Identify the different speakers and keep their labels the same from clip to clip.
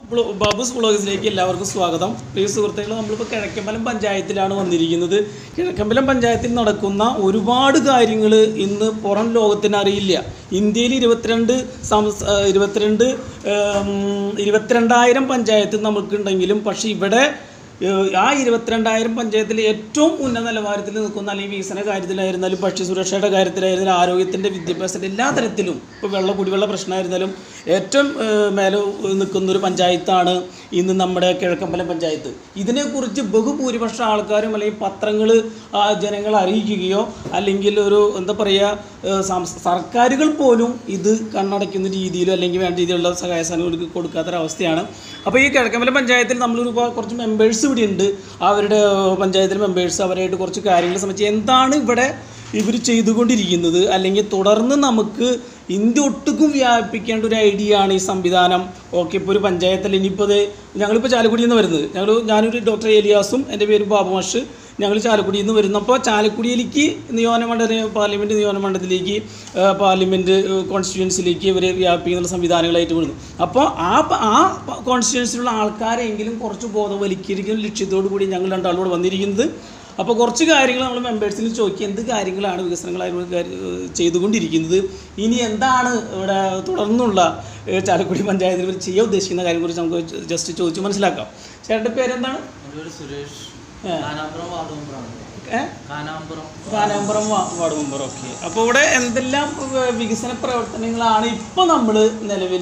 Speaker 1: Blow- Babu's വ്ളോഗ്സിലേക്ക് എല്ലാവർക്കും സ്വാഗതം പ്രിയ സുഹൃത്തുക്കൾ നമ്മളിപ്പോൾ കിഴക്കമ്പലം പഞ്ചായത്തിലാണ് വന്നിരിക്കുന്നത് കിഴക്കമ്പലം പഞ്ചായത്തിൽ നടക്കുന്ന ഒരുപാട് കാര്യങ്ങൾ ഇന്ന് പുറം ലോകത്തിന് അറിയില്ല ഇന്ത്യയിൽ ഇരുപത്തിരണ്ട് സംസ് ആ, ഇരുപത്തിരണ്ട് ഉം, ഇരുപത്തിരണ്ടായിരം പഞ്ചായത്ത് നമുക്കുണ്ടെങ്കിലും പക്ഷേ ഇവിടെ ഏഹ്, ആ ഇരുപത്തിരണ്ടായിരം പഞ്ചായത്തിൽ ഏറ്റവും ഉന്നത നിലവാരത്തിൽ നിൽക്കുന്ന അല്ലെങ്കിൽ വികസന കാര്യത്തിലായിരുന്നാലും ഭക്ഷ്യസുരക്ഷയുടെ കാര്യത്തിലായിരുന്നാലും ആരോഗ്യത്തിൻ്റെ വിദ്യാഭ്യാസത്തിൻ്റെ എല്ലാ തരത്തിലും ഇപ്പോൾ വെള്ള കുടിവെള്ള പ്രശ്നമായിരുന്നാലും ഏറ്റവും ഏഹ്, മേലെ നിൽക്കുന്ന ഒരു പഞ്ചായത്താണ് ഇന്ന് നമ്മുടെ കിഴക്കമ്പലം പഞ്ചായത്ത് ഇതിനെക്കുറിച്ച് ബഹുഭൂരിപക്ഷം ആൾക്കാരും അല്ലെങ്കിൽ പത്രങ്ങൾ ജനങ്ങളെ അറിയിക്കുകയോ അല്ലെങ്കിൽ ഒരു എന്താ പറയുക ഏഹ്, സംസ്- സർക്കാരുകൾ പോലും ഇത് കണ്ണടയ്ക്കുന്ന രീതിയിലോ അല്ലെങ്കിൽ വേണ്ട രീതിയിലുള്ള സഹായ സഹകരണം കൊടുക്കാത്തൊരവസ്ഥയാണ് അപ്പോൾ ഈ കിഴക്കമ്പലം പഞ്ചായത്തിൽ നമ്മളൊരു പ- കുറച്ച് മെമ്പേഴ്സ് ഇവിടെ ഉണ്ട് അവരുടെ ഏഹ്, പഞ്ചായത്തിലെ മെമ്പേഴ്സ് അവരായിട്ട് കുറച്ച് കാര്യങ്ങൾ സംബന്ധിച്ച് എന്താണ് ഇവിടെ ഇവർ ചെയ്തുകൊണ്ടിരിക്കുന്നത് അല്ലെങ്കിൽ തുടർന്ന് നമുക്ക് ഇന്ത്യ ഒട്ടുക്കും വ്യാപിപ്പിക്കേണ്ട ഒരു ഐഡിയ ആണ് ഈ സംവിധാനം ഓക്കെ ഇപ്പോൾ ഒരു പഞ്ചായത്തിൽ ഇനിയിപ്പോൾ ഇത് ഞങ്ങളിപ്പോൾ ചാലക്കുടിയിൽ നിന്ന് വരുന്നത് ഞങ്ങൾ ഞാനൊരു ഡോക്ടർ ഏലിയാസും എൻ്റെ പേര് ബാബു മാഷ് ഞങ്ങൾ ചാലക്കുടിയിൽ നിന്ന് വരുന്നപ്പോൾ ചാലക്കുടിയിലേക്ക് നിയോജനമണ്ഡല പാർലമെൻറ്റ് നിയോജനമണ്ഡലത്തിലേക്ക് ആ, പാർലമെൻറ്റ് കോൺസ്റ്റിറ്റ്യുവൻസിലേക്ക് ഇവർ വ്യാപിപ്പിക്കുന്ന സംവിധാനങ്ങളായിട്ട് വരുന്നു അപ്പോൾ ആ പ- ആ കോൺസ്റ്റിറ്റ്യുവൻസിലുള്ള ആൾക്കാരെങ്കിലും കുറച്ച് ബോധവൽക്കരിക്കുന്ന ലക്ഷ്യത്തോടു കൂടി ഞങ്ങൾ രണ്ടാളോട് വന്നിരിക്കുന്നത് അപ്പോൾ കുറച്ച് കാര്യങ്ങൾ നമ്മൾ മെമ്പേഴ്സിൽ ചോദിക്കുക എന്ത് കാര്യങ്ങളാണ് വികസനങ്ങളായിട്ട് കാര്യ- ചെയ്തുകൊണ്ടിരിക്കുന്നത് ഇനി എന്താണ് ഇവിടെ തുടർന്നുള്ള ഏഹ്, ചാലക്കുടി പഞ്ചായത്തിൽ ഇവർ ചെയ്യാൻ ഉദ്ദേശിക്കുന്ന കാര്യം കുറിച്ച് നമുക്ക് ജസ്റ്റ് ചോദിച്ച് മനസ്സിലാക്കാം ചേട്ടൻ്റെ പേരെന്താണ്
Speaker 2: എൻ്റെ പേര് സുരേഷ്
Speaker 1: ഏ.
Speaker 2: കാനാമ്പുറം വാർഡ് മെമ്പറാണ്
Speaker 1: ഏഹ്
Speaker 2: കാനാമ്പുറം
Speaker 1: കാനാമ്പുറം വാ- വാർഡ് മെമ്പർ ഓക്കെ അപ്പോൾ ഇവിടെ എന്തെല്ലാം ഏഹ്, വികസന പ്രവർത്തനങ്ങളാണ് ഇപ്പോൾ നമ്മൾ നിലവിൽ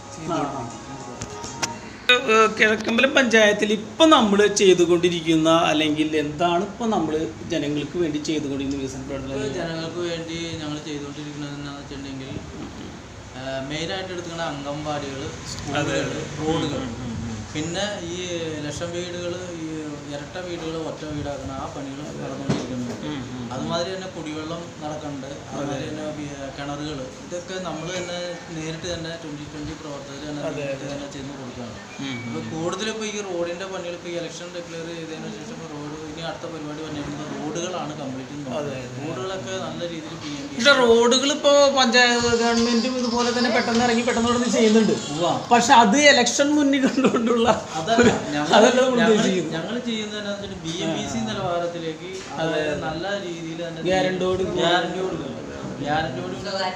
Speaker 1: കിഴക്കമ്പലം പഞ്ചായത്തിൽ ഇപ്പം നമ്മൾ ചെയ്തുകൊണ്ടിരിക്കുന്ന അല്ലെങ്കിൽ എന്താണ് ഇപ്പം നമ്മൾ ജനങ്ങൾക്ക് വേണ്ടി ചെയ്തുകൊണ്ടിരിക്കുന്ന വികസന പ്രവർത്തനങ്ങൾ
Speaker 2: ഇപ്പോൾ ജനങ്ങൾക്ക് വേണ്ടി ഞങ്ങൾ ചെയ്തുകൊണ്ടിരിക്കുന്നത് എന്താണെന്ന് വെച്ചിട്ടുണ്ടെങ്കിൽ മെയിനായിട്ട് എടുക്കുന്ന അംഗൻവാടികൾ സ്കൂളുകൾ റോഡുകൾ പിന്നെ ഈ ലക്ഷം വീടുകൾ ഈ ഇരട്ട വീടുകൾ ഒറ്റ വീടാക്കുന്ന ആ പണികൾ നടന്നുകൊണ്ടിരിക്കുന്നുണ്ട് അതുമാതിരി തന്നെ കുടിവെള്ളം നടക്കുന്നുണ്ട് അതുമാതിരി തന്നെ കിണറുകൾ ഇതൊക്കെ നമ്മൾ തന്നെ നേരിട്ട് തന്നെ ട്വൻറ്റി ട്വൻറ്റി പ്രവർത്തകർ തന്നെ നേരിട്ട് തന്നെ ചെയ്ത് കൊടുക്കുകയാണ് അപ്പോൾ കൂടുതലും ഇപ്പോൾ ഈ റോഡിൻ്റെ പണികൾ ഇപ്പോൾ ഈ ഇലക്ഷൻ ഡിക്ലെയർ ചെയ്തതിന് ശേഷം റോഡ് ഇനി അടുത്ത പരിപാടി വന്നിരിക്കുന്നത് റോഡുകളാണ് കംപ്ലീറ്റ് റോഡുകളൊക്കെ നല്ല രീതിയിൽ പി എം
Speaker 1: പക്ഷെ റോഡുകൾ ഇപ്പോൾ പഞ്ചായത്ത് ഗവൺമെന്റും ഇതുപോലെ തന്നെ പെട്ടെന്ന് ഇറങ്ങി പെട്ടെന്ന് ഇവിടെ ചെയ്യുന്നുണ്ട് പക്ഷെ അത് ഇലക്ഷൻ മുന്നിൽ കണ്ടുകൊണ്ടുള്ള
Speaker 2: അതല്ല
Speaker 1: അതല്ല നമ്മൾ ഉദ്ദേശിക്കുന്നത്
Speaker 2: ഞങ്ങൾ ചെയ്യുന്നത് ബി എം ബി സി നിലവാരത്തിലേക്ക് അതായത് നല്ല രീതിയിൽ തന്നെ
Speaker 1: ഗ്യാരണ്ടോട്
Speaker 2: ഗ്യാരണ്ടിയോട് ഗ്യാരണ്ടിയോട്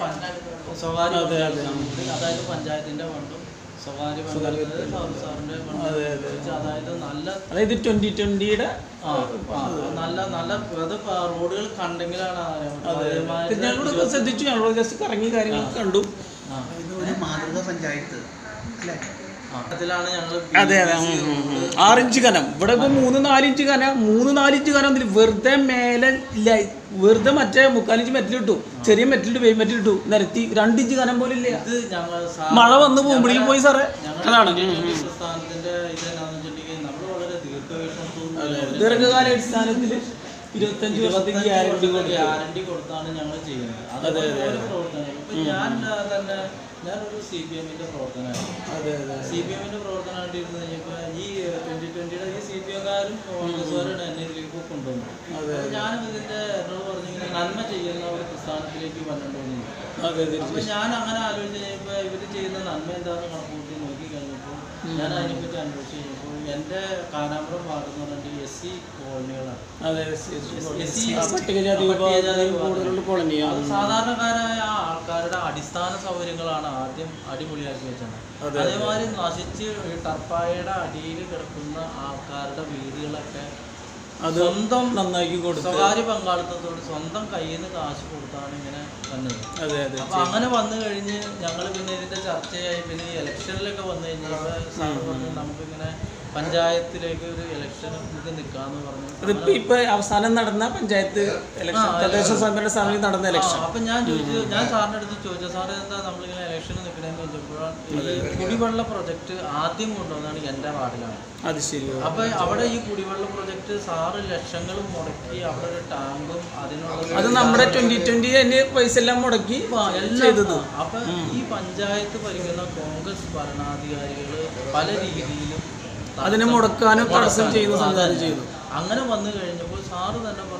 Speaker 2: സ്വകാര്യ ഫണ്ടുണ്ട്. അതായത് പഞ്ചായത്തിന്റെ ഫണ്ടും സ്വകാര്യ ഫണ്ട് സാറ് സാറിന്റെ ഫണ്ട് വെച്ച് അതായത് നല്ല
Speaker 1: അതായത് ട്വന്റി ട്വന്റിയുടെ
Speaker 2: ആ, ആ, നല്ല നല്ല അത് പ- റോഡുകൾ കണ്ടെങ്കിലാണ് അറിയാൻ പറ്റുക. അതേമാതിരി
Speaker 1: ഞങ്ങളോട് ശ്രദ്ധിച്ചു ഞങ്ങളോട് ജസ്റ്റ് കറങ്ങി കാര്യങ്ങൾ കണ്ടു
Speaker 2: ആ,
Speaker 3: ഇത് ഒരു മാതൃക പഞ്ചായത്ത് അല്ലേ
Speaker 2: ആ. അതിലാണ് ഞങ്ങൾ
Speaker 1: അതെ അതെ ഉം, ഉം, ഉം. ആറിഞ്ച് കനം ഇവിടെ ഇപ്പൊ മൂന്ന് നാലിഞ്ച് കനം മൂന്ന് നാലിഞ്ച് കനം ഇതില് വെറുതെ മേലെ ഇല്ല വെറുതെ മറ്റേ മുക്കാലിഞ്ച് മെറ്റലിട്ടു ചെറിയ മെറ്റലിട്ട് വെയ് മെറ്റലിട്ടു നിരത്തി രണ്ടിഞ്ച് കനം പോലും ഇല്ല
Speaker 2: ഇത് ഞങ്ങൾ
Speaker 1: മഴ വന്ന് പോകുമ്പോഴേക്കും പോയി സാറേ അതാണ്
Speaker 2: ഞങ്ങളുടെ പ്രസ്ഥാനത്തിന്റെ ഇത് എന്താണെന്ന് വെച്ചിട്ടുണ്ടെങ്കിൽ നമ്മൾ വളരെ ദീർഘവീക്ഷണത്തോടുകൂടി
Speaker 1: ദീർഘകാല അടിസ്ഥാനത്തിൽ ഇരുപത്തഞ്ച് വർഷത്തേക്ക് ഗ്യാരണ്ടി കൊടുക്കുക
Speaker 2: ഗ്യാരണ്ടി കൊടുത്താണ് ഞങ്ങൾ ചെയ്യുന്നത് അത് ഓരോ പ്രവർത്തനങ്ങൾ ഇപ്പൊ ഞാൻ ആ, തന്നെ ഞാനൊരു സി പി എമ്മിന്റെ പ്രവർത്തനമാണ്
Speaker 1: അതെ അതെ
Speaker 2: സി പി എമ്മിന്റെ പ്രവർത്തനമായിട്ട് ഇരുന്ന് കഴിഞ്ഞപ്പോൾ ഈ ട്വന്റി ട്വന്റിയുടെ ഈ സി പി എംകാരും കോൺഗ്രസ്സുകാരും എന്നെ ഇതിലേക്ക് കൊണ്ടുവന്നു അപ്പോൾ ഞാൻ ഇതിന്റെ എന്നോട് പറഞ്ഞിങ്ങനെ നന്മ ചെയ്യുന്ന ഒരു പ്രസ്ഥാനത്തിലേക്ക് വന്നിട്ടുണ്ടെന്ന്
Speaker 1: അതെ അതെ
Speaker 2: അപ്പൊ ഞാൻ അങ്ങനെ ആലോചിച്ച് കഴിഞ്ഞപ്പോൾ ഇവർ ചെയ്യുന്ന നന്മ എന്താണെന്ന് കണക്കൂട്ടി നോക്കി കഴിഞ്ഞപ്പോൾ ഞാൻ അതിനെപ്പറ്റി അന്വേഷിച്ച് കഴിഞ്ഞപ്പോൾ എൻ്റെ കാനാമ്പുറം വാർഡ് എന്ന് പറഞ്ഞിട്ട് എസ് സി കോളനികളാണ്
Speaker 1: അതെ
Speaker 2: എസ് സി
Speaker 1: ആ പട്ടികജാതി വിഭാഗത്തിൽ കൂടുതലുള്ള കോളനിയാണ്
Speaker 2: അത് സാധാരണക്കാരായ ആ ആൾക്കാരുടെ അടിസ്ഥാന സൗകര്യങ്ങളാണ് ആദ്യം അടിപൊളിയാക്കി വെച്ചത് അതേമാതിരി നശിച്ച് ഈ ടർപ്പായയുടെ അടിയിൽ കിടക്കുന്ന ആൾക്കാരുടെ വീടുകളൊക്കെ
Speaker 1: അത്
Speaker 2: സ്വന്തം
Speaker 1: നന്നാക്കി കൊടുത്തു
Speaker 2: സ്വകാര്യ പങ്കാളിത്തത്തോട് സ്വന്തം കയ്യിൽ നിന്ന് കാശ് കൊടുത്താണ് ഇങ്ങനെ വന്നത്
Speaker 1: അതെ അതെ
Speaker 2: അപ്പൊ അങ്ങനെ വന്നു കഴിഞ്ഞ് ഞങ്ങൾ പിന്നെ ഇതിന്റെ ചർച്ചയായി പിന്നെ ഈ ഇലക്ഷനിലൊക്കെ വന്നു കഴിഞ്ഞപ്പോൾ സാറ് പറഞ്ഞു നമുക്കിങ്ങനെ പഞ്ചായത്തിലേക്ക് ഒരു ഇലക്ഷൻ ഇത് നിൽക്കാന്ന് പറഞ്ഞു
Speaker 1: അതിപ്പോ ഇപ്പൊ അവസാനം നടന്ന പഞ്ചായത്ത് ഇലക്ഷൻ തദ്ദേശ സ്വയംഭരണ സ്ഥാപനത്തിൽ നടന്ന ഇലക്ഷൻ
Speaker 2: അപ്പൊ ഞാൻ ചോദിച്ചു ഞാൻ സാറിന്റെ അടുത്ത് ചോദിച്ചു സാറ് എന്താ നമ്മളിങ്ങനെ ഇലക്ഷന് നിൽക്കണേന്ന് ചോദിച്ചപ്പോഴാണ് ഈ കുടിവെള്ള പ്രൊജക്ട് ആദ്യം കൊണ്ടുവന്നാണ് എൻ്റെ വാർഡിലാണ്
Speaker 1: അത് ശരി
Speaker 2: അപ്പൊ അവിടെ ഈ കുടിവെള്ള പ്രൊജക്ട് സാറ് ലക്ഷങ്ങൾ മുടക്കി അവിടെ ഒരു ടാങ്കും അതിനുള്ള
Speaker 1: അത് നമ്മുടെ ട്വന്റി ട്വന്റി തന്നെ പൈസ എല്ലാം മുടക്കി ചെയ്തത്
Speaker 2: അപ്പൊ ഈ പഞ്ചായത്ത് ഭരിക്കുന്ന കോൺഗ്രസ് ഭരണാധികാരികൾ പല രീതിയിലും
Speaker 1: അതിനെ മുടക്കാനും തടസ്സം ചെയ്യുന്ന സംവിധാനം ചെയ്തു
Speaker 2: അങ്ങനെ വന്നു കഴിഞ്ഞപ്പോൾ സാറ് തന്നെ പറഞ്ഞു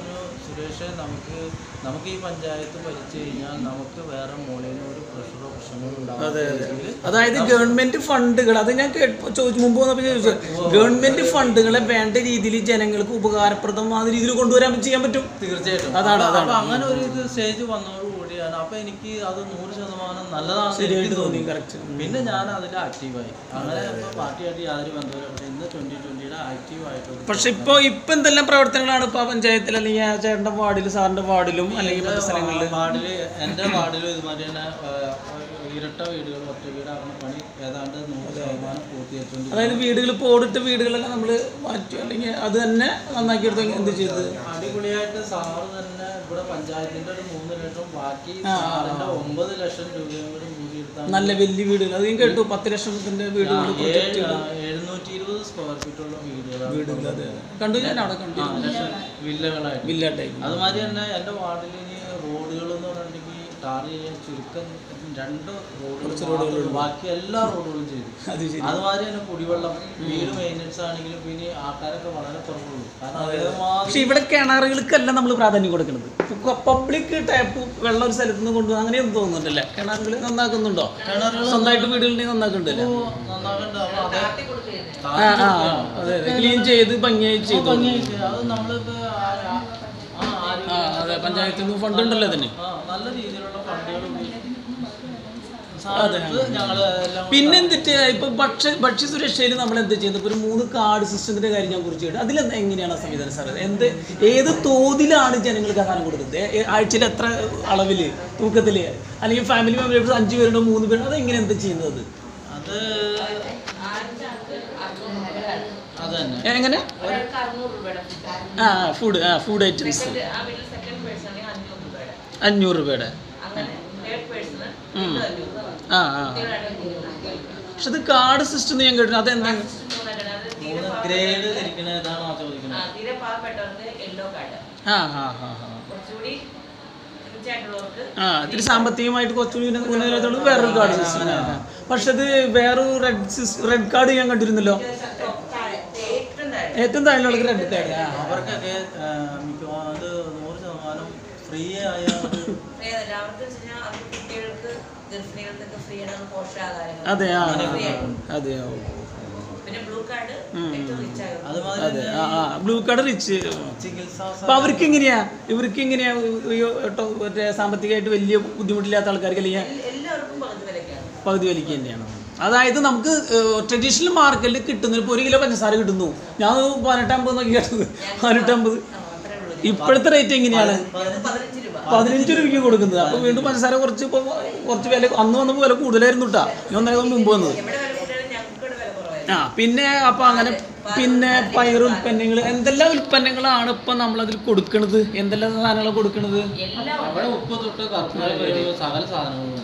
Speaker 2: സുരേഷ് നമുക്ക് നമുക്ക് ഈ പഞ്ചായത്ത് ഭരിച്ചു കഴിഞ്ഞാൽ നമുക്ക് വേറെ മോളിൽ നിന്ന് ഒരു പ്രഷറോ പ്രശ്നങ്ങളോ
Speaker 1: അതെ അതെ
Speaker 2: ഉണ്ടാകും
Speaker 1: അതായത് ഗവൺമെന്റ് ഫണ്ടുകൾ അത് ഞാൻ കേട്ട് ചോദിച്ചു മുമ്പ് വന്നപ്പോൾ ചോദിച്ചു ഗവൺമെന്റ് ഫണ്ടുകളെ വേണ്ട രീതിയിൽ ജനങ്ങൾക്ക് ഉപകാരപ്രദമായ രീതിയിൽ കൊണ്ടുവരാൻ ചെയ്യാൻ പറ്റും
Speaker 2: തീർച്ചയായിട്ടും
Speaker 1: അതാണ്,
Speaker 2: അപ്പൊ-
Speaker 1: അതാണ്.
Speaker 2: അപ്പൊ അങ്ങനെ ഒരു ഇത് സ്റ്റേജ് വന്നതോടുകൂടിയാണ് അപ്പൊ എനിക്ക് അത് നൂറ് ശതമാനം നല്ലതാണ്
Speaker 1: ശരിയായിട്ട് തോന്നി കറക്റ്റ്
Speaker 2: പിന്നെ ഞാൻ അതിൽ ആക്റ്റീവായി അങ്ങനെ ഇപ്പൊ പാർട്ടിയായിട്ട് യാതൊരു ബന്ധവുമില്ല പക്ഷെ ഇന്ന് ട്വന്റി ട്വന്റിയുടെ ആക്റ്റീവ് ആയിട്ട്
Speaker 1: പക്ഷെ ഇപ്പൊ ഇപ്പൊ എന്തെല്ലാം പ്രവർത്തനങ്ങളാണ് ഇപ്പൊ ആ പഞ്ചായത്തിൽ അല്ലെങ്കിൽ ആ ചേട്ടന്റെ വാർഡിലും സാറിന്റെ വാർഡിലും അല്ലെങ്കിൽ മറ്റു സ്ഥലങ്ങളിൽ
Speaker 2: വാർഡില് എൻ്റെ വാർഡിലും ഇതുമാതിരി തന്നെ ആ, ഇരട്ട വീടുകൾ ഒറ്റ വീടാകുന്ന പണി ഏതാണ്ട് നൂറ് ശതമാനം പൂർത്തിയായിട്ടുണ്ട്
Speaker 1: അതായത് വീടുകൾ ഇപ്പോൾ ഓടിട്ട വീടുകളെല്ലാം നമ്മൾ മാറ്റി അല്ലെങ്കിൽ അത് തന്നെ നന്നാക്കി എടുത്ത് എന്ത് ചെയ്ത്
Speaker 2: അടിപൊളിയായിട്ട് സാറ് തന്നെ ഇവിടെ പഞ്ചായത്തിന്റെ ഒരു മൂന്ന് ലക്ഷം ബാക്കി സാറിന്റെ ഒമ്പത് ലക്ഷം രൂപയും കൂടി മൂടിയെടുത്താണ്
Speaker 1: നല്ല വലിയ വീടുകൾ അത് ഞാൻ കേട്ടു പത്ത് ലക്ഷത്തിന്റെ വീടുകൾ പ്രൊജക്ട്
Speaker 2: എഴുന്നൂറ്റി ഇരുപത് സ്ക്വയർ ഫീറ്റ് ഉള്ള വീടുകളാണ്
Speaker 1: വീടുകൾ അതെ കണ്ടു ഞാൻ അവിടെ കണ്ടു
Speaker 2: ആ, ലക്ഷം വില്ലകളായിട്ട്
Speaker 1: വില്ല ടൈപ്പ്
Speaker 2: അതുമാതിരി തന്നെ എൻ്റെ വാർഡിൽ ഇനി റോഡുകൾ എന്ന് പറഞ്ഞിട്ടുണ്ടെങ്കിൽ ടാർ ചെയ്യാൻ ചുരുക്കം രണ്ട് റോഡുകൾ ബാക്കി എല്ലാ റോഡുകളും ചെയ്തു
Speaker 1: അത് ശരി
Speaker 2: അതുമാതിരി തന്നെ കുടിവെള്ളം വീട് മെയിൻ്റനൻസ് ആണെങ്കിലും പിന്നെ ആൾക്കാരൊക്കെ വളരെ കുറവുള്ളൂ കാരണം അതേമാതിരി
Speaker 1: പക്ഷെ ഇവിടെ കിണറുകൾക്കല്ല നമ്മൾ പ്രാധാന്യം കൊടുക്കുന്നത് പബ്ലിക് ടാപ്പ് വെള്ളം ഒരു സ്ഥലത്ത് നിന്ന് കൊണ്ടുപോകും അങ്ങനെയൊന്നും തോന്നുന്നുണ്ടല്ലേ കിണറുകൾ നന്നാക്കുന്നുണ്ടോ സ്വന്തമായിട്ട് വീടുകളിൽ നന്നാക്കുന്നുണ്ടല്ലേ
Speaker 2: നന്നാകണ്ട അപ്പോൾ അതേ
Speaker 1: ആ ആ അതെ അതെ ക്ലീൻ ചെയ്ത് ഭംഗിയായി ചെയ്തു
Speaker 2: ഭംഗിയായിട്ട് അത് നമ്മളിപ്പോൾ ആ- ആ- ആ ആരോഗ്യ-
Speaker 1: ആ അതെ പഞ്ചായത്തിൽ നിന്ന് ഫണ്ട് ഉണ്ടല്ലോ അതിന്
Speaker 2: ആ, നല്ല രീതിയിലുള്ള ഫണ്ടുകൾ സാധനത്ത് ഞങ്ങൾ എല്ലാം
Speaker 1: പിന്നെ എന്തിട്ട് ഇപ്പൊ ഭക്ഷ്യ ഭക്ഷ്യ സുരക്ഷയിൽ നമ്മൾ എന്ത് ചെയ്യുന്നത് ഇപ്പൊ ഒരു മൂന്ന് കാർഡ് സിസ്റ്റത്തിന്റെ കാര്യം ഞാൻ കുറിച്ച് കേട്ടു അതിൽ എങ്ങനെയാണ് ആ സംവിധാനം സാർ എന്ത് ഏത് തോതിലാണ് ജനങ്ങൾക്ക് ആ സാധനം കൊടുക്കുന്നത് ഏ- ഏ- ആഴ്ചയിൽ എത്ര അളവില് തൂക്കത്തില് അല്ലെങ്കിൽ ഫാമിലി മെമ്പേഴ്സ് അഞ്ച് പേരുണ്ടോ മൂന്ന് പേരുണ്ടോ അത് എങ്ങനെ എന്താ ചെയ്യുന്നത്
Speaker 2: അത് അത് തന്നെ
Speaker 1: ഏ, എങ്ങനെ
Speaker 4: ഒരാൾക്ക് അറുന്നൂറ് രൂപയുടെ ഫുഡ്
Speaker 1: ആ ഫുഡ് ആ ഫുഡ് ഐറ്റംസ്
Speaker 4: സെക്കൻഡ് ആ വീട്ടിൽ സെക്കൻഡ് പേഴ്സൺ ആണെങ്കിൽ അഞ്ഞൂറ് രൂപയുടെ
Speaker 1: അഞ്ഞൂറ് രൂപയുടെ
Speaker 4: അങ്ങനെ തേർഡ് പേഴ്സണ്
Speaker 1: ഉം.
Speaker 4: അഞ്ഞൂറ്
Speaker 1: ആ ആ പക്ഷെ ഇത് കാർഡ് സിസ്റ്റം ഞാൻ കേട്ടു അതെന്താണ്
Speaker 4: തീരെ
Speaker 2: മൂന്ന് ഗ്രേഡ് തിരിക്കണ ഏതാണോ
Speaker 4: ആ,
Speaker 2: ചോദിക്കുന്നത്
Speaker 4: തീരെ പാവപ്പെട്ടവർക്ക് യെല്ലോ കാർഡ്
Speaker 1: ആ ആ ആ ആ
Speaker 4: കുറച്ചുകൂടി rich ആയിട്ടുള്ളവർക്ക്
Speaker 1: ആ ഇത്തിരി സാമ്പത്തികമായിട്ട് കുറച്ചുകൂടി ഉന്ന- ഉന്നതത്തിലുള്ള വേറൊരു കാർഡ് സിസ്റ്റം പക്ഷെ അത് വേറൊരു റെഡ് റെഡ് കാർഡ് ഞാൻ കണ്ടിരുന്നല്ലോ
Speaker 4: താഴെ ഏറ്റവും താഴെ
Speaker 1: ഏറ്റവും താഴെയുള്ള റെഡ് കാർഡ് ആ
Speaker 2: അവർക്കൊക്കെ ആ, മിക്കവാറും അത് നൂറ് ശതമാനം ഫ്രീ ആയ ഒരു
Speaker 4: ഫ്രീ ആയതല്ല അവർക്ക് വെച്ച് കഴിഞ്ഞാൽ അവർക്ക് കുട്ടികൾക്ക് ഗർഭിണികൾക്കൊക്കെ ഫ്രീ ആണ് പോഷകാഹാരങ്ങൾ
Speaker 1: അതെ ആ
Speaker 4: ഫ്രീ ആയിട്ട്
Speaker 1: അതെ ഓ.
Speaker 4: പിന്നെ ബ്ലൂ കാർഡ് ഏറ്റവും റിച്ച് ആയത്
Speaker 2: അതുമാതിരി
Speaker 1: അതെ
Speaker 2: തന്നെ
Speaker 1: ആ ആ ബ്ലൂ കാർഡ് റിച്ച്
Speaker 2: ചികിത്സാ
Speaker 1: അപ്പൊ അവർക്ക് എങ്ങനെയാ ഇവർക്ക് എങ്ങനെയാ ഈ ട്ടോ മറ്റേ സാമ്പത്തികമായിട്ട് വലിയ ബുദ്ധിമുട്ടില്ലാത്ത ആൾക്കാർക്ക് അല്ലെങ്കിൽ
Speaker 4: എൽ- എല്ലാവർക്കും പകുതി വിലക്കാണ്
Speaker 1: പകുതി വലിക്ക് തന്നെയാണ് അതായത് നമുക്ക് ട്രഡീഷണൽ മാർക്കറ്റിൽ കിട്ടുന്ന ഇപ്പോൾ ഒരു കിലോ പഞ്ചസാര കിട്ടുന്നു ഞാൻ പതിനെട്ടമ്പത് നോക്കി കേട്ടത് പതിനെട്ടമ്പത്
Speaker 4: അത്രേ ഉള്ളൂ
Speaker 1: ഇപ്പോഴത്തെ റേറ്റ് എങ്ങനെയാണ്
Speaker 4: പതിനഞ്ച് രൂപ
Speaker 1: പതിനഞ്ച് രൂപയ്ക്ക് കൊടുക്കുന്നത് അപ്പോൾ വീണ്ടും പഞ്ചസാര കുറച്ച് ഇപ്പോൾ കുറച്ച് വില അന്ന് വന്നപ്പോൾ വില കൂടുതലായിരുന്നു കേട്ടോ ഞാൻ ഒന്നര മുമ്പ് വന്നത്
Speaker 4: എവിടെ വില കൂട്ടിയാലും ഞങ്ങൾക്ക് ഇവിടെ വില കുറവായിരുന്നു
Speaker 1: ആ പിന്നെ അപ്പോൾ അങ്ങനെ പിന്നെ പയർ ഉൽപ്പന്നങ്ങൾ എന്തെല്ലാം ഉൽപ്പന്നങ്ങളാണ് ഇപ്പം നമ്മളതിൽ കൊടുക്കുന്നത് എന്തെല്ലാം സാധനങ്ങളാണ് കൊടുക്കുന്നത്
Speaker 4: എല്ലാം
Speaker 2: അവിടെ ഉപ്പ് തൊട്ട് കർപ്പൂരം വരെ സകല സാധനങ്ങളും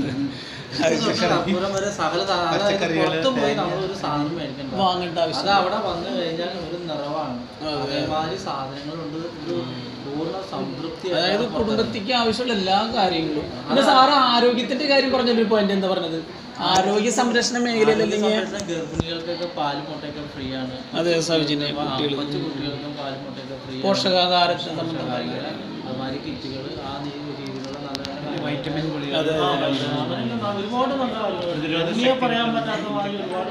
Speaker 2: ഉപ്പ് തൊട്ട് കർപ്പൂരം വരെ സകല സാധനം അതായത് പുറത്ത് പോയി നമ്മൾ ഒരു സാധനം മേടിക്കണ്ട
Speaker 1: വാങ്ങേണ്ട ആവശ്യം
Speaker 2: അത് അവിടെ വന്നു കഴിഞ്ഞാൽ ഒരു നിറവാണ് അതേമാതിരി സാധനങ്ങളുണ്ട് ഒരു പൂർണ്ണ സംതൃപ്തി
Speaker 1: അതായത് കുടുംബത്തിക്ക് ആവശ്യമുള്ള എല്ലാ കാര്യങ്ങളും പിന്നെ സാറ് ആരോഗ്യത്തിന്റെ കാര്യം പറഞ്ഞൊരു പോയിന്റ് എന്താ പറഞ്ഞത് ആരോഗ്യ സംരക്ഷണ മേഖലയിൽ അല്ലെങ്കിൽ
Speaker 2: സംരക്ഷണം ഗർഭിണികൾക്കൊക്കെ പാല് മുട്ടയൊക്കെ ഫ്രീ ആണ്
Speaker 1: അതെ സൗജന്യ കുട്ടികൾ
Speaker 2: കൊച്ചു കുട്ടികൾക്കും പാല് മുട്ടയൊക്കെ ഫ്രീ
Speaker 1: പോഷകാഹാരത്തിന് സംബന്ധമായ
Speaker 2: അതുമാതിരി കിറ്റുകൾ ആ നീ- രീതിയിലുള്ള നല്ല നല്ല വൈറ്റമിൻ
Speaker 1: അതെ,
Speaker 2: ആ, അങ്ങനെയുള്ള ഒരുപാട് നല്ല കാര്യങ്ങൾ ഇനിയെ പറയാൻ പറ്റാത്ത മാതിരി ഒരുപാട്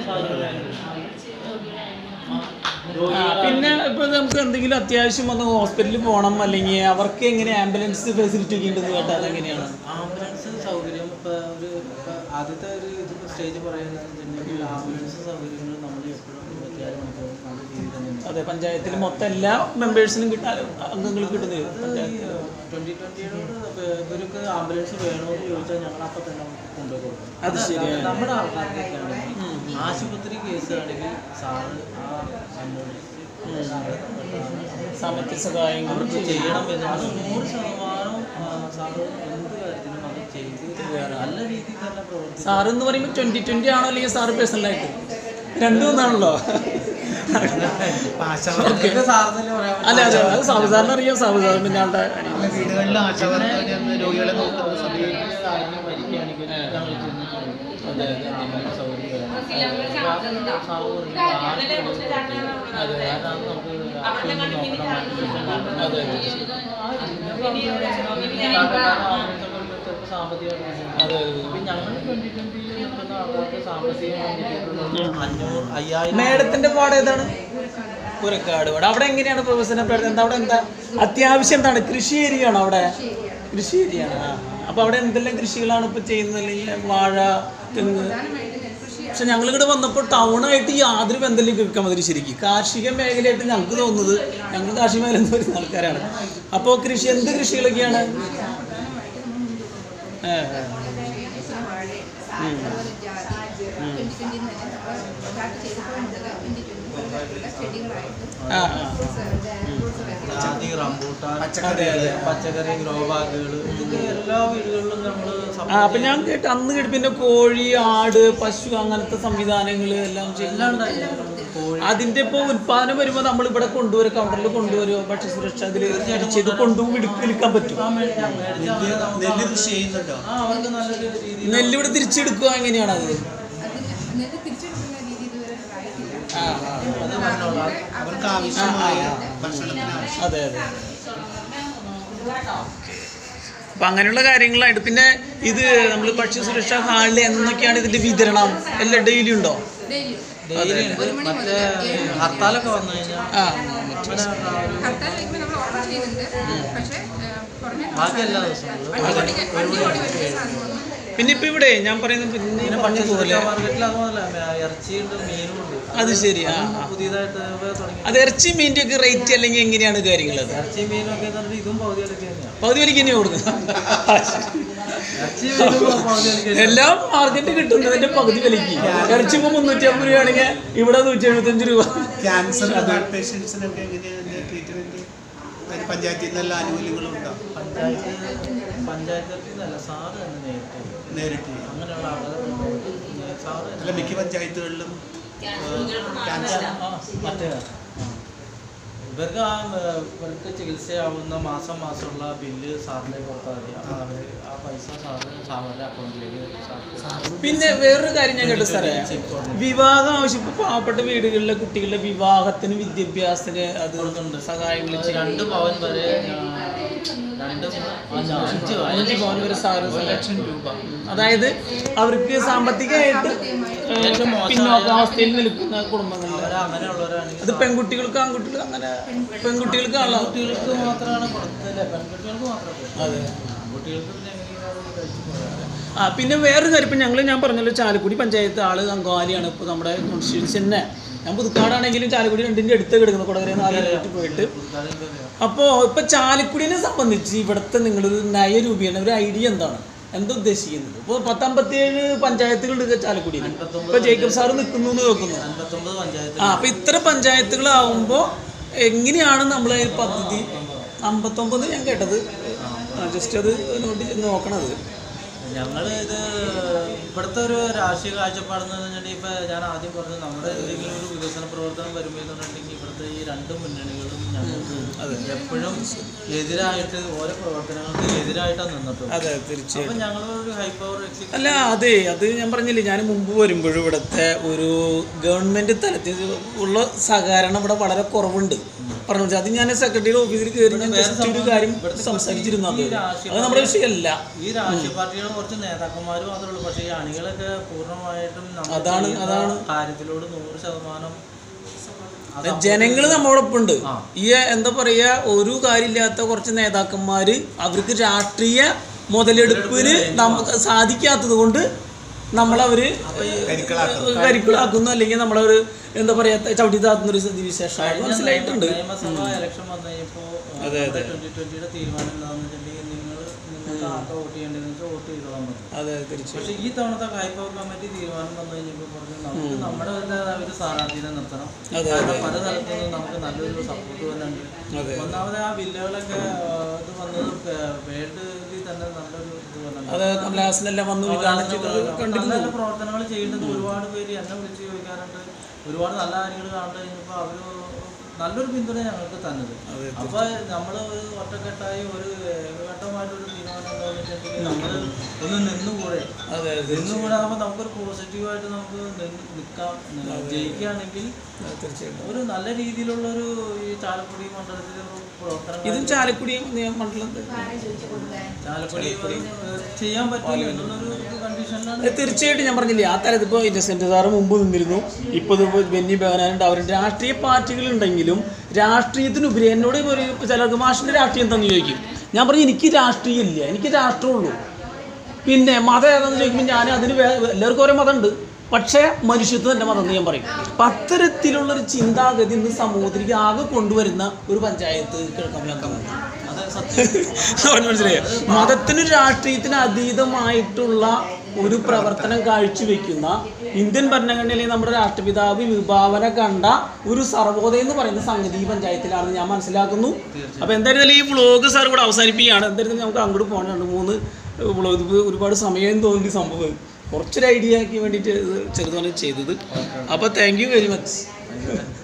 Speaker 1: ആ, പിന്നെ ഇപ്പൊ നമുക്ക് എന്തെങ്കിലും അത്യാവശ്യം വന്ന് ഹോസ്പിറ്റലിൽ പോകണം അല്ലെങ്കിൽ അവർക്ക് എങ്ങനെ ആംബുലൻസ് ഫെസിലിറ്റി ഒക്കെ ഉണ്ടെന്ന് കേട്ടാൽ അതെങ്ങനെയാണ്
Speaker 2: ആംബുലൻസ് സൗകര്യം ഇപ്പൊ ഒരു ഇപ്പൊ ആദ്യത്തെ ഒരു ഇത് സ്റ്റേജ് പറയുന്നത് ആംബുലൻസ് സൗകര്യങ്ങൾ നമ്മൾ എപ്പോഴും ഇരുപത്തിയാറ് മണിക്കൂർ നല്ല രീതിയിൽ തന്നെ ഉണ്ട്.
Speaker 1: അതെ പഞ്ചായത്തിൽ മൊത്തം എല്ലാ മെമ്പേഴ്സിനും കിട്ടാൻ അംഗങ്ങൾക്ക് കിട്ടുന്നില്ല പഞ്ചായത്തിൽ
Speaker 2: ട്വന്റി ട്വന്റിയോട് ഇവർക്ക് ആംബുലൻസ് വേണമെന്ന് ചോദിച്ചാൽ ഞങ്ങൾ അപ്പം തന്നെ കൊണ്ടുപോയി കൊടുക്കും
Speaker 1: അത് ശരിയാണ്.
Speaker 2: നമ്മുടെ ആൾക്കാർക്കൊക്കെ ആണെങ്കിൽ ആശുപത്രി കേസ് ആണെങ്കിൽ സാറ് ആ ആംബുലൻസ്
Speaker 1: സാമ്പത്തിക സഹായങ്ങൾ
Speaker 2: അവർക്ക് ചെയ്യണം എന്ന് അത് നൂറ് ശതമാനം ആ, സാറ് എന്ത് കാര്യത്തിനും അത് ചെയ്ത് നല്ല രീതിയിൽ തന്നെ പ്രവർത്തിക്കും
Speaker 1: സാറ് എന്ന് പറയുമ്പോൾ ട്വന്റി ട്വന്റി ആണോ അല്ലെങ്കിൽ സാറ് പേഴ്സണലായിട്ട് രണ്ടും ഒന്നാണല്ലോ
Speaker 2: ഇതൊക്കെ സാറിനല്ലേ പറയാൻ പറ്റൂ.
Speaker 1: അല്ല അതെ അത് സാവധാനം അറിയാം സാവധാനം പിന്നെ ആളുടെ കാര്യം.
Speaker 3: വീടുകളിൽ ആശാവർക്കർ ചെന്ന് രോഗികളെ നോക്കുന്ന സമയത്ത്
Speaker 2: വീട്ടിലെ ആരെങ്കിലും മരിക്കുകയാണെങ്കിൽ ഞങ്ങൾ ചെന്ന് ചോദിക്കും. ആംബുലൻസ് സൗകര്യം വേണം. സാറ് പറഞ്ഞു അതെ കാരണം നമുക്ക് രാഷ്ട്രീയം നോക്കണം
Speaker 1: അതെ
Speaker 2: സാമ്പത്തികമായിട്ട്
Speaker 1: അതെ
Speaker 2: ഇപ്പൊ ഞങ്ങൾ ട്വന്റി ട്വന്റിയിൽ നിൽക്കുന്ന ആൾക്കാർക്ക് സാമ്പത്തികം അഞ്ഞൂറ് അയ്യായിരം
Speaker 1: മേഡത്തിന്റെ വാർഡ് ഏതാണ് പുരക്കാട് വാർഡ് അവിടെ എങ്ങനെയാണ് പ്രൊഫസറിനെ പ്രവർത്തനം അവിടെ എന്താ അത്യാവശ്യം എന്താണ് കൃഷി ഏരിയയാണോ അവിടെ കൃഷി ഏരിയയാണ് ആ അപ്പൊ അവിടെ എന്തെല്ലാം കൃഷികളാണ് ഇപ്പൊ ചെയ്യുന്നത് അല്ലെങ്കിൽ വാഴ തെങ്ങ് പക്ഷെ ഞങ്ങൾ ഇവിടെ വന്നപ്പോൾ ടൗണായിട്ട് യാതൊരു ബന്ധമില്ല കേൾക്കാൻ മതി ശരിക്കും കാർഷിക മേഖലയായിട്ട് ഞങ്ങൾക്ക് തോന്നുന്നത് ഞങ്ങൾ കാർഷിക മേഖല എന്ന് പറയുന്ന ആൾക്കാരാണ് അപ്പോൾ കൃഷി എന്ത് കൃഷികളൊക്കെയാണ് ആ, ആ. ആ, ആ.
Speaker 2: ജാതി റംബൂട്ടാൻ
Speaker 1: അതെ, അതെ.
Speaker 2: പച്ചക്കറി ഗ്രോ ബാഗുകൾ ഇതൊക്കെ എല്ലാ വീടുകളിലും നമ്മൾ
Speaker 1: ആ അപ്പൊ ഞാൻ കേട്ട് അന്ന് കേട്ട് പിന്നെ കോഴി ആട് പശു അങ്ങനത്തെ സംവിധാനങ്ങൾ എല്ലാം ചെയ്യും
Speaker 2: എല്ലാം ഉണ്ടായിരുന്നു കോഴി
Speaker 1: അതിന്റെ ഇപ്പൊ ഉത്പാദനം വരുമ്പോൾ നമ്മൾ ഇവിടെ കൊണ്ടുവരും കൗണ്ടറിൽ കൊണ്ടുവരും ഭക്ഷ്യസുരക്ഷ അതിൽ ചെയ്ത് കൊണ്ടുപോയി വിൽക്ക- വിൽക്കാൻ പറ്റും
Speaker 2: നെല്ല് കൃഷി ചെയ്യുന്നുണ്ടോ ആ അവർക്ക് നല്ലൊരു രീതിയിൽ
Speaker 1: നെല്ല് ഇവിടെ തിരിച്ചെടുക്കുക എങ്ങനെയാണ് അത്
Speaker 5: തിരിച്ചെടുക്കുന്ന രീതി ഇതുവരെ ആയിട്ടില്ല
Speaker 1: ആ, ആ,
Speaker 3: അവർക്ക് ആവശ്യമായ ഭക്ഷണത്തിന് ആവശ്യം
Speaker 1: അതെ അതെ അപ്പൊ അങ്ങനെയുള്ള കാര്യങ്ങളായിട്ട് പിന്നെ ഇത് നമ്മൾ ഭക്ഷ്യസുരക്ഷാ ഹാളിൽ എന്നൊക്കെയാണ് ഇതിന്റെ വിതരണം എല്ലാം ഡെയിലി ഉണ്ടോ
Speaker 5: ഡെയിലി
Speaker 2: ഡെയിലി ഉണ്ട് മറ്റേ ഹർത്താലൊക്കെ വന്നു കഴിഞ്ഞാൽ
Speaker 1: ആ
Speaker 2: അങ്ങനെ
Speaker 5: ഹർത്താൽ കഴിയുമ്പോൾ നമ്മൾ ഓർഡർ ചെയ്യുന്നുണ്ട് പക്ഷേ കുറഞ്ഞ
Speaker 2: ബാക്കി എല്ലാ ദിവസവും
Speaker 5: അഞ്ച് മണിക്ക് അഞ്ച് മണി വരെ സാധനം വന്നു
Speaker 1: പിന്നെ ഇപ്പൊ ഇവിടെ ഞാൻ പറയുന്നത് പിന്നെ ഈ
Speaker 2: പിന്നെ
Speaker 1: പറഞ്ഞ പോലെ
Speaker 2: പച്ചക്കറി മാർക്കറ്റിൽ അതുപോലെ ഇറച്ചിയുണ്ട് മീനും ഉണ്ട്
Speaker 1: അത് ശരി ആ ആ.
Speaker 2: പുതിയതായിട്ട് ഇപ്പൊ തുടങ്ങി
Speaker 1: അത് ഇറച്ചി മീൻ്റെ ഒക്കെ റേറ്റ് അല്ലെങ്കിൽ എങ്ങനെയാണ് കാര്യങ്ങൾ അത്
Speaker 2: ഇറച്ചി മീനും ഒക്കെ എന്ന് പറഞ്ഞാൽ ഇതും പകുതി വിലക്ക് തന്നെയാണ്
Speaker 1: പകുതി വിലക്ക് തന്നെ കൊടുക്കുന്നത്
Speaker 2: ഇറച്ചി മീനും പകുതി വിലക്ക്
Speaker 1: എല്ലാം മാർക്കറ്റ് കിട്ടുന്നതിന്റെ പകുതി വിലക്ക് ഇറച്ചി ഇപ്പൊ മുന്നൂറ്റി അമ്പത് രൂപയാണെങ്കിൽ ഇവിടെ നൂറ്റി എഴുപത്തഞ്ച് രൂപ
Speaker 3: ക്യാൻസർ ഹാർട്ട് പേഷ്യൻസിനൊക്കെ എങ്ങനെയാണ് ട്രീറ്റ്മെന്റ് അതിന് പഞ്ചായത്തിൽ നിന്ന് എല്ലാ ആനുകൂല്യങ്ങളും ഉണ്ടോ
Speaker 2: പഞ്ചായത്ത് പഞ്ചായത്ത് നിന്നല്ല സാറ് തന്നെ നേരിട്ട്
Speaker 3: നേരിട്ട്
Speaker 2: അങ്ങനെയുള്ള ആളുകൾ സാറ്
Speaker 3: അല്ല മിക്ക പഞ്ചായത്തുകളിലും
Speaker 2: ക്യാൻസർ ആ മറ്റേ ആ. ഇവർക്ക് ആ ഏ, ഇവർക്ക് ചികിത്സയാവുന്ന മാസം മാസമുള്ള ബില്ല് സാറിൻ്റെ കൊടുത്താൽ മതി അപ്പോൾ അവർ ആ പൈസ സാറ് സാറിൻ്റെ അക്കൗണ്ടിലേക്ക് സാർ
Speaker 1: പിന്നെ വേറൊരു കാര്യം ഞാൻ കേട്ടു സാറേ വിവാഹം ആവശ്യം ഇപ്പൊ പാവപ്പെട്ട വീടുകളിലെ കുട്ടികളുടെ വിവാഹത്തിന് വിദ്യാഭ്യാസത്തിന് അത് സഹായങ്ങൾ ചെയ്യും
Speaker 2: രണ്ട് പവൻ വരെ ഞാൻ രണ്ട് ആ, ഞാൻ അഞ്ച്
Speaker 1: അഞ്ച് പവൻ വരെ സാറ് ലക്ഷം രൂപ അതായത് അവർക്ക് സാമ്പത്തികമായിട്ട്
Speaker 2: ഏറ്റവും മോശമായ-
Speaker 1: പിന്നോക്കാവസ്ഥയിൽ നിൽക്കുന്ന കുടുംബങ്ങളിൽ
Speaker 2: അവർ അങ്ങനെയുള്ളവരാണെങ്കിൽ
Speaker 1: അത് പെൺകുട്ടികൾക്ക് ആൺകുട്ടികൾക്ക് അങ്ങനെ പെൺകുട്ടികൾക്കാണല്ലോ
Speaker 2: കുട്ടികൾക്ക് മാത്രമാണ് കൊടുത്തത് പെൺകുട്ടികൾക്ക് മാത്രമേ
Speaker 1: അതെ
Speaker 2: ആൺകുട്ടികൾക്ക് പിന്നെ എങ്ങനെയാണ് അത് കഴിച്ചു പോകാറ്
Speaker 1: ആ പിന്നെ വേറൊരു കാര്യം ഇപ്പം ഞങ്ങൾ ഞാൻ പറഞ്ഞല്ലോ ചാലക്കുടി പഞ്ചായത്ത് ആള് അങ്കമാലിയാണ് ഇപ്പോൾ നമ്മുടെ കോൺസ്റ്റിറ്റ്യൻസി തന്നെ ഞാൻ പുതുക്കാടാണെങ്കിലും ചാലക്കുടി രണ്ടിൻ്റെ അടുത്ത് കിടക്കുന്നത് കൊടകര നാലായിട്ട് പോയിട്ട് അപ്പോൾ ഇപ്പോൾ ചാലക്കുടിനെ സംബന്ധിച്ച് ഇവിടുത്തെ നിങ്ങളൊരു നയരൂപീകരണം ഒരു ഐഡിയ എന്താണ് എന്താ ഉദ്ദേശിക്കുന്നത് ഇപ്പോൾ പത്തമ്പത്തിയേഴ് പഞ്ചായത്തുകളുണ്ട് ചാലക്കുടിയിൽ ഇപ്പോൾ ജേക്കബ് സാറ് നിൽക്കുന്നു എന്ന് കേൾക്കുന്നു
Speaker 2: അൻപത്തൊമ്പത് പഞ്ചായത്ത്
Speaker 1: ആ അപ്പോൾ ഇത്ര പഞ്ചായത്തുകളാവുമ്പോൾ എങ്ങനെയാണ് നമ്മൾ ഈ പദ്ധതി അമ്പത്തൊമ്പത് ഞാൻ കേട്ടത് ജസ്റ്റ് അത് നോട്ട് ചെയ്ത് നോക്കണത്
Speaker 2: ഞങ്ങൾ ഇത് ഇവിടുത്തെ ഒരു രാഷ്ട്രീയ കാഴ്ചപ്പാടെന്ന് പറഞ്ഞിട്ടുണ്ടെങ്കിൽ ഇപ്പം ഞാൻ ആദ്യം പറഞ്ഞത് നമ്മുടെ എന്തെങ്കിലും ഒരു വികസന പ്രവർത്തനം വരുമ്പോൾ എന്ന് പറഞ്ഞിട്ടുണ്ടെങ്കിൽ ഇവിടുത്തെ ഈ രണ്ട് മുന്നണികളും ഞങ്ങൾക്ക് എപ്പോഴും എതിരായിട്ട് ഓരോ പ്രവർത്തനങ്ങൾക്ക് എതിരായിട്ടാണ് നിന്നിട്ടുള്ളത്
Speaker 1: അതെ തീർച്ചയായും
Speaker 2: അപ്പം ഞങ്ങൾ ഒരു ഹൈ പവർ എക്സിക്യൂട്ടീവ്
Speaker 1: അല്ല അതെ അത് ഞാൻ പറഞ്ഞില്ലേ ഞാൻ മുമ്പ് വരുമ്പോഴും ഇവിടുത്തെ ഒരു ഗവൺമെന്റ് തലത്തിൽ ഉള്ള സഹകരണം ഇവിടെ വളരെ കുറവുണ്ട് പറഞ്ഞു വെച്ചാൽ അത് ഞാൻ സെക്രട്ടറിയുടെ ഓഫീസിൽ കയറി ഞാൻ ജസ്റ്റ് ഒരു കാര്യം സംസാരിച്ചിരുന്നു അത് അത് നമ്മുടെ വിഷയമല്ല
Speaker 2: ഈ രാഷ്ട്രീയ പാർട്ടികൾ കുറച്ച് നേതാക്കന്മാർ മാത്രമേ ഉള്ളൂ പക്ഷേ ഈ അണികളൊക്കെ പൂർണ്ണമായിട്ടും നമ്മൾ
Speaker 1: അതാണ്-
Speaker 2: ചെയ്യുന്ന
Speaker 1: അതാണ്.
Speaker 2: കാര്യത്തിലോട് നൂറ് ശതമാനം അത്
Speaker 1: ജനങ്ങൾ നമ്മളോടൊപ്പം ഉണ്ട്
Speaker 2: ആ.
Speaker 1: ഈ എന്താ പറയാ ഒരു കാര്യമില്ലാത്ത കുറച്ച് നേതാക്കന്മാര് അവർക്ക് രാഷ്ട്രീയ മുതലെടുപ്പിന് നമുക്ക് സാധിക്കാത്തത് കൊണ്ട് നമ്മളവര് കരിക്കളാക്കുന്നു അല്ലെങ്കിൽ നമ്മളൊരു എന്താ പറയാ ചവിട്ടി താത്തുന്ന ഒരു സ്ഥിതിവിശേഷം അത് മനസ്സിലായിട്ടുണ്ട്
Speaker 2: നിയമസഭാ ഇലക്ഷൻ വന്നു കഴിഞ്ഞപ്പോൾ
Speaker 1: അതെ, അതെ.
Speaker 2: ട്വന്റി ട്വന്റിയുടെ തീരുമാനം എന്താണെന്ന് വെച്ചിട്ടുണ്ടെങ്കിൽ നിങ്ങൾ നിങ്ങൾക്ക് ആർക്കാ വോട്ട് ചെയ്യേണ്ടതെന്ന് വെച്ചാൽ വോട്ട് ചെയ്തോളാൻ മതി
Speaker 1: അതെ തീർച്ചയായും
Speaker 2: പക്ഷേ ഈ തവണത്തെ ഹൈ പവർ കമ്മിറ്റി തീരുമാനം വന്നു കഴിഞ്ഞപ്പോൾ പറഞ്ഞു നമുക്ക് നമ്മുടെ ഒരു സ്ഥാനാർത്ഥിനെ നിർത്തണം
Speaker 1: അതെ,
Speaker 2: കാരണം പല സ്ഥലത്തു നിന്നും നമുക്ക് നല്ലൊരു സപ്പോർട്ട് വരുന്നുണ്ട്
Speaker 1: അതെ.
Speaker 2: ഒന്നാമത് ആ ബില്ലുകളൊക്കെ ആ, ഇത് വന്നത് വേൾഡിൽ തന്നെ നല്ലൊരു ഇത് വന്നിട്ടുണ്ട്
Speaker 1: അത് കമലഹാസനെല്ലാം വന്ന് ഉദ്ഘാടനം ചെയ്തത്
Speaker 2: നല്ല
Speaker 1: കണ്ടിരുന്നു
Speaker 2: നല്ല പ്രവർത്തനങ്ങൾ ചെയ്യുന്നത് ഒരുപാട് പേര് എന്നെ വിളിച്ച് ചോദിക്കാറുണ്ട് ഒരുപാട് നല്ല കാര്യങ്ങൾ കണ്ടു കഴിഞ്ഞപ്പോൾ അവർ നല്ലൊരു പിന്തുണ ഞങ്ങൾക്ക് തന്നത് അപ്പൊ നമ്മൾ ഒരു ഒറ്റക്കെട്ടായി ഒരു ഏകഘട്ടമായിട്ടൊരു തീരുമാനം എന്താണെന്ന് വെച്ചിട്ടുണ്ടെങ്കിൽ നമ്മൾ ഒന്ന് നിന്നുകൂടെ
Speaker 1: അതെ അതെ
Speaker 2: നിന്നുകൂടാകുമ്പോൾ നമുക്കൊരു പോസിറ്റീവായിട്ട് നമുക്ക് നിന്ന് നിൽക്കാം ജയിക്കുകയാണെങ്കിൽ
Speaker 1: തീർച്ചയായിട്ടും
Speaker 2: ഒരു നല്ല രീതിയിലുള്ള ഒരു ഈ ചാലക്കുടി മണ്ഡലത്തിലെ ഒരു പ്രവർത്തനം
Speaker 1: ഇതും ചാലക്കുടിയും നിയമമണ്ഡലം
Speaker 2: ചാലക്കുടി ഒരു ചെയ്യാൻ പറ്റില്ല എന്നുള്ളൊരു കണ്ടീഷനിലാണ്
Speaker 1: ഏ, തീർച്ചയായിട്ടും ഞാൻ പറഞ്ഞില്ലേ ആ തലത്തിൽ ഇപ്പോൾ ഇന്നസെന്റ് സാറ് മുമ്പ് നിന്നിരുന്നു ഇപ്പോൾ ഇപ്പോൾ ബെന്നി ബെഹനാനുണ്ട് അവർ രാഷ്ട്രീയ പാർട്ടികളുണ്ടെങ്കിലും രാഷ്ട്രീയത്തിനുപരി എന്നോട് ഒരു ചിലർക്ക് മാഷിൻ്റെ രാഷ്ട്രീയം എന്താണെന്ന് ചോദിക്കും ഞാൻ പറഞ്ഞു എനിക്ക് രാഷ്ട്രീയം ഇല്ല എനിക്ക് രാഷ്ട്രമുള്ളൂ പിന്നെ മതം ഏതാണെന്ന് ചോദിക്കുമ്പോൾ ഞാൻ അതിന് വേ- എല്ലാവർക്കും ഓരോ മതമുണ്ട് പക്ഷേ മനുഷ്യത്വം എൻ്റെ മതം എന്ന് ഞാൻ പറയും അപ്പം അത്തരത്തിലുള്ളൊരു ചിന്താഗതി ഇന്ന് സമൂഹത്തിലേക്ക് ആകെ കൊണ്ടുവരുന്ന ഒരു പഞ്ചായത്ത് കിഴക്കമ്പലത്താണ്
Speaker 2: അത് സത്യം
Speaker 1: അവന് മനസ്സിലായോ മതത്തിനും രാഷ്ട്രീയത്തിനും അതീതമായിട്ടുള്ള ഒരു പ്രവർത്തനം കാഴ്ചവെക്കുന്ന ഇന്ത്യൻ ഭരണഘടനയിലെ നമ്മുടെ രാഷ്ട്രപിതാവ് വിഭാവന കണ്ട ഒരു സർവോദയം എന്ന് പറയുന്ന സംഗതി ഈ പഞ്ചായത്തിലാണെന്ന് ഞാൻ മനസ്സിലാക്കുന്നു അപ്പോൾ എന്തായിരുന്നാലും ഈ വ്ളോഗ് സാർ ഇവിടെ അവസാനിപ്പിക്കുകയാണ് എന്തായിരുന്നാലും നമുക്ക് അങ്ങോട്ട് പോകണം രണ്ട് മൂന്ന് വ്ളോഗ് ഇത് ഒരുപാട് സമയം തോന്നി സംഭവം കുറച്ചൊരു ഐഡിയക്ക് വേണ്ടിയിട്ട് ഇത് ചെറുതാണ് ചെയ്തത് അപ്പോൾ താങ്ക് യു വെരി മച്ച്